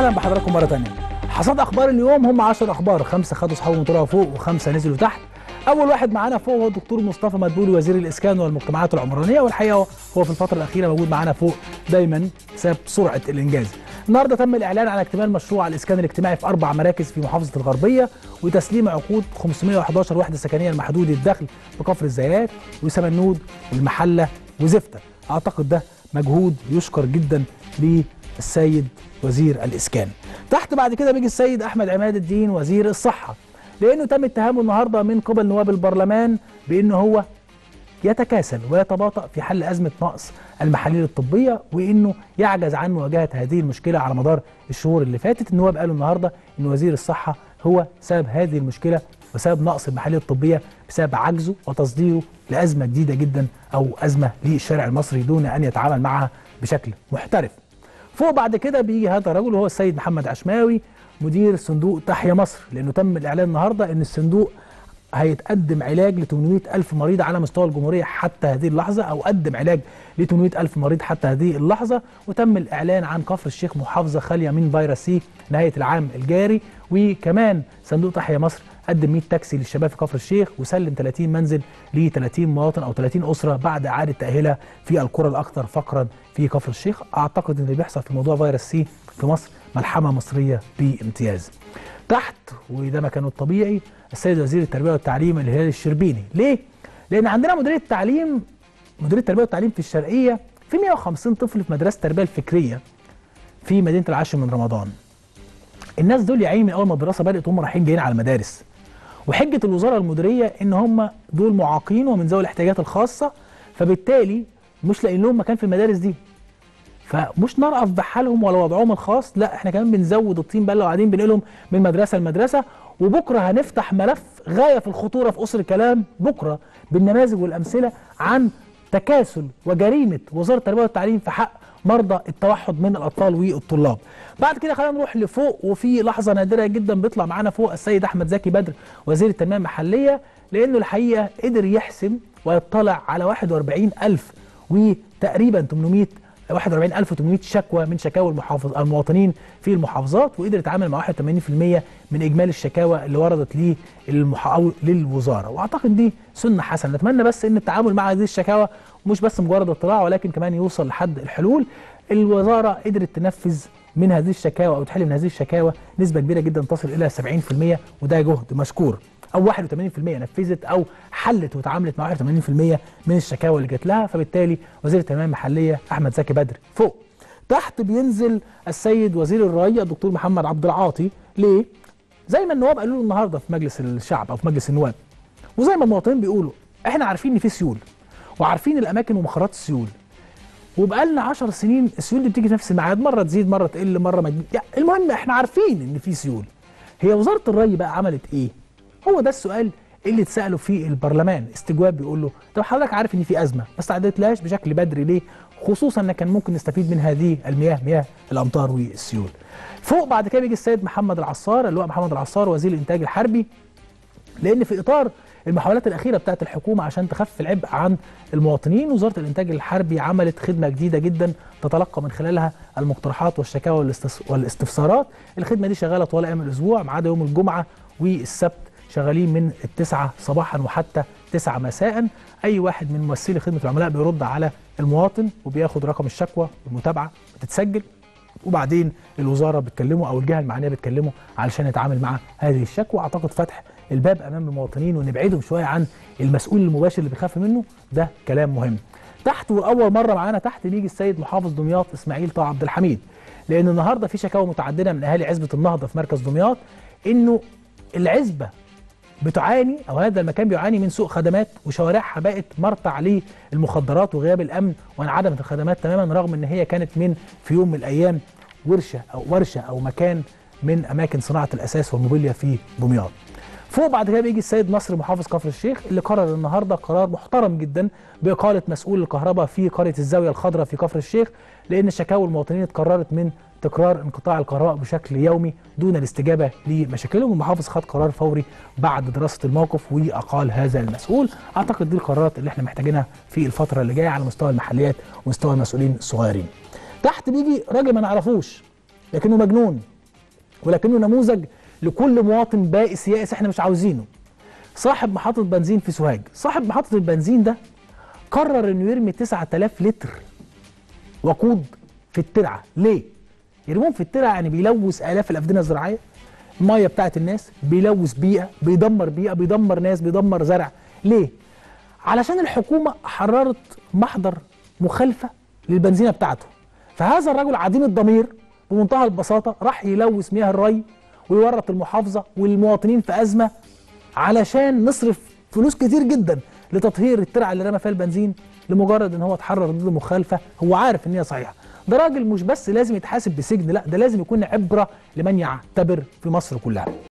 اهلا بحضراتكم مره ثانيه حصاد اخبار اليوم هم 10 اخبار خمسه خدوا اصحابهم طلعوا فوق وخمسه نزلوا تحت اول واحد معانا فوق هو الدكتور مصطفى مدبولي وزير الاسكان والمجتمعات العمرانيه والحقيقه هو في الفتره الاخيره موجود معانا فوق دايما بسبب سرعه الانجاز النهارده تم الاعلان عن اكتمال مشروع الاسكان الاجتماعي في اربع مراكز في محافظه الغربيه وتسليم عقود 511 وحده سكنيه المحدود الدخل بكفر الزيات وسمنود والمحله وزفته اعتقد ده مجهود يشكر جدا للسيد وزير الاسكان تحت بعد كده بيجي السيد احمد عماد الدين وزير الصحه لانه تم اتهامه النهارده من قبل نواب البرلمان بانه هو يتكاسل ويتباطأ في حل أزمة نقص المحاليل الطبية وإنه يعجز عن مواجهة هذه المشكلة على مدار الشهور اللي فاتت النواب قالوا النهاردة إن وزير الصحة هو سبب هذه المشكلة وسبب نقص المحاليل الطبية بسبب عجزه وتصديره لأزمة جديدة جدا أو أزمة للشارع المصري دون أن يتعامل معها بشكل محترف فوق بعد كده بيجي هذا الرجل وهو السيد محمد عشماوي مدير صندوق تحيا مصر لأنه تم الإعلان النهاردة إن الصندوق هيتقدم علاج ل 800 ألف مريض على مستوى الجمهورية حتى هذه اللحظة أو قدم علاج ل 800 ألف مريض حتى هذه اللحظة وتم الإعلان عن كفر الشيخ محافظة خالية من فيروس سي نهاية العام الجاري وكمان صندوق تحيا مصر قدم 100 تاكسي للشباب في كفر الشيخ وسلم 30 منزل ل 30 مواطن او 30 اسره بعد اعاده تاهيلها في القرى الاكثر فقرا في كفر الشيخ اعتقد ان اللي بيحصل في موضوع فيروس سي في مصر ملحمه مصريه بامتياز تحت وده مكانه الطبيعي السيد وزير التربيه والتعليم الهلال الشربيني ليه لان عندنا مديريه التعليم مديريه التربيه والتعليم في الشرقيه في 150 طفل في مدرسه التربيه الفكريه في مدينه العاشر من رمضان الناس دول يا عيني من اول ما الدراسه بدات هم رايحين جايين على المدارس وحجه الوزاره المديريه ان هم دول معاقين ومن ذوي الاحتياجات الخاصه فبالتالي مش لاقيين لهم مكان في المدارس دي فمش نرأف بحالهم ولا وضعهم الخاص لا احنا كمان بنزود الطين بله وقاعدين بنقلهم من مدرسه لمدرسه وبكره هنفتح ملف غايه في الخطوره في اسر الكلام بكره بالنماذج والامثله عن تكاسل وجريمه وزاره التربيه والتعليم في حق مرضى التوحد من الاطفال والطلاب. بعد كده خلينا نروح لفوق وفي لحظه نادره جدا بيطلع معانا فوق السيد احمد زكي بدر وزير التنميه المحليه لانه الحقيقه قدر يحسم ويطلع على 41000 وتقريبا 800 41800 شكوى من شكاوى المحافظ المواطنين في المحافظات وقدر يتعامل مع 81% من اجمالي الشكاوى اللي وردت للمح... للوزاره واعتقد دي سنه حسنه نتمنى بس ان التعامل مع هذه الشكاوى مش بس مجرد اطلاع ولكن كمان يوصل لحد الحلول الوزاره قدرت تنفذ من هذه الشكاوى او تحل من هذه الشكاوى نسبه كبيره جدا تصل الى 70% وده جهد مشكور او 81% نفذت او حلت وتعاملت مع 81% من الشكاوى اللي جات لها فبالتالي وزير التنميه المحليه احمد زكي بدر فوق تحت بينزل السيد وزير الري الدكتور محمد عبد العاطي ليه زي ما النواب قالوا له النهارده في مجلس الشعب او في مجلس النواب وزي ما المواطنين بيقولوا احنا عارفين ان في سيول وعارفين الاماكن ومخرجات السيول وبقالنا 10 سنين السيول دي بتيجي في نفس الميعاد مره تزيد مره تقل مره ما يعني المهم احنا عارفين ان في سيول هي وزاره الري بقى عملت ايه هو ده السؤال اللي اتساله في البرلمان استجواب بيقول له طب حضرتك عارف ان في ازمه بس تعديتلهاش بشكل بدري ليه خصوصا ان كان ممكن نستفيد من هذه المياه مياه الامطار والسيول فوق بعد كده بيجي السيد محمد العصار اللي هو محمد العصار وزير الانتاج الحربي لان في اطار المحاولات الاخيره بتاعت الحكومه عشان تخفف العبء عن المواطنين وزاره الانتاج الحربي عملت خدمه جديده جدا تتلقى من خلالها المقترحات والشكاوى والاستفسارات الخدمه دي شغاله طوال ايام الاسبوع ما عدا يوم الجمعه والسبت شغالين من التسعة صباحا وحتى تسعة مساء أي واحد من ممثلي خدمة العملاء بيرد على المواطن وبياخد رقم الشكوى والمتابعة بتتسجل وبعدين الوزارة بتكلمه أو الجهة المعنية بتكلمه علشان يتعامل مع هذه الشكوى أعتقد فتح الباب أمام المواطنين ونبعدهم شوية عن المسؤول المباشر اللي بيخاف منه ده كلام مهم تحت وأول مرة معانا تحت بيجي السيد محافظ دمياط إسماعيل طه عبد الحميد لأن النهاردة في شكاوى متعددة من أهالي عزبة النهضة في مركز دمياط إنه العزبة بتعاني او هذا المكان بيعاني من سوء خدمات وشوارعها بقت مرتع للمخدرات وغياب الامن وانعدمت الخدمات تماما رغم ان هي كانت من في يوم من الايام ورشه او ورشه او مكان من اماكن صناعه الاساس والموبيليا في دمياط. فوق بعد كده بيجي السيد نصر محافظ كفر الشيخ اللي قرر النهارده قرار محترم جدا باقاله مسؤول الكهرباء في قريه الزاويه الخضراء في كفر الشيخ لان شكاوى المواطنين اتكررت من تكرار انقطاع الكهرباء بشكل يومي دون الاستجابه لمشاكلهم المحافظ خد قرار فوري بعد دراسه الموقف واقال هذا المسؤول اعتقد دي القرارات اللي احنا محتاجينها في الفتره اللي جايه على مستوى المحليات ومستوى المسؤولين الصغيرين تحت بيجي راجل ما نعرفوش لكنه مجنون ولكنه نموذج لكل مواطن بائس يائس احنا مش عاوزينه صاحب محطة بنزين في سوهاج صاحب محطة البنزين ده قرر انه يرمي 9000 لتر وقود في الترعة ليه؟ يرموهم في الترعة يعني بيلوث آلاف الأفدنة الزراعية المية بتاعت الناس بيلوث بيئة بيدمر بيئة بيدمر ناس بيدمر زرع ليه؟ علشان الحكومة حررت محضر مخالفة للبنزينة بتاعته فهذا الرجل عديم الضمير بمنتهى البساطة راح يلوث مياه الري ويورط المحافظة والمواطنين في أزمة علشان نصرف فلوس كتير جدا لتطهير الترعة اللي رمى فيها البنزين لمجرد ان هو اتحرر ضد مخالفة هو عارف ان هي صحيحة ده راجل مش بس لازم يتحاسب بسجن لا ده لازم يكون عبرة لمن يعتبر في مصر كلها